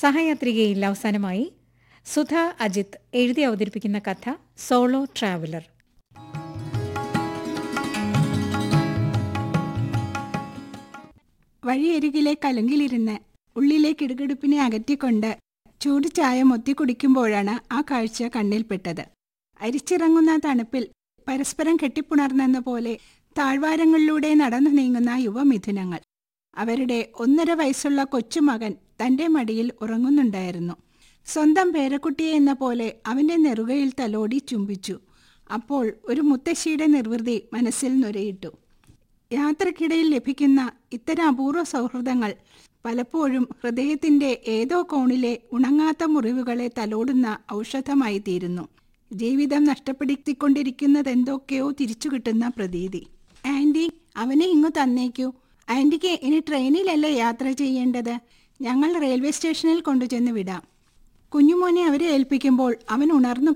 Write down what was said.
സഹയാത്രികയിൽ അവസാനമായി സുധ അജിത് എഴുതി അവതരിപ്പിക്കുന്ന കഥ സോളോ ട്രാവലർ വഴിയരികിലെ കലുങ്കിലിരുന്ന് ഉള്ളിലെ കിടുകിടുപ്പിനെ അകറ്റിക്കൊണ്ട് ചൂട് ചായ മൊത്തി കുടിക്കുമ്പോഴാണ് ആ കാഴ്ച കണ്ണിൽപ്പെട്ടത് അരിച്ചിറങ്ങുന്ന തണുപ്പിൽ പരസ്പരം കെട്ടിപ്പുണർന്നെന്ന പോലെ താഴ്വാരങ്ങളിലൂടെ നടന്നു നീങ്ങുന്ന യുവമിഥുനങ്ങൾ അവരുടെ ഒന്നര വയസ്സുള്ള കൊച്ചുമകൻ തന്റെ മടിയിൽ ഉറങ്ങുന്നുണ്ടായിരുന്നു സ്വന്തം പേരക്കുട്ടിയെ എന്ന പോലെ അവന്റെ നെറുകയിൽ തലോടി ചുംബിച്ചു അപ്പോൾ ഒരു മുത്തശ്ശിയുടെ നിർവൃതി മനസ്സിൽ നുരയിട്ടു യാത്രക്കിടയിൽ ലഭിക്കുന്ന ഇത്തരം അപൂർവ സൗഹൃദങ്ങൾ പലപ്പോഴും ഹൃദയത്തിന്റെ ഏതോ കോണിലെ ഉണങ്ങാത്ത മുറിവുകളെ തലോടുന്ന ഔഷധമായി തീരുന്നു ജീവിതം നഷ്ടപ്പെടുത്തിക്കൊണ്ടിരിക്കുന്നതെന്തൊക്കെയോ തിരിച്ചു കിട്ടുന്ന പ്രതീതി ആൻറ്റി അവനെ ഇങ്ങു തന്നേക്കൂ ആൻറ്റിക്ക് ഇനി ട്രെയിനിലല്ലേ യാത്ര ചെയ്യേണ്ടത് ഞങ്ങൾ റെയിൽവേ സ്റ്റേഷനിൽ കൊണ്ടുചെന്ന് വിടാം കുഞ്ഞുമോനെ അവരെ ഏൽപ്പിക്കുമ്പോൾ അവൻ ഉണർന്നു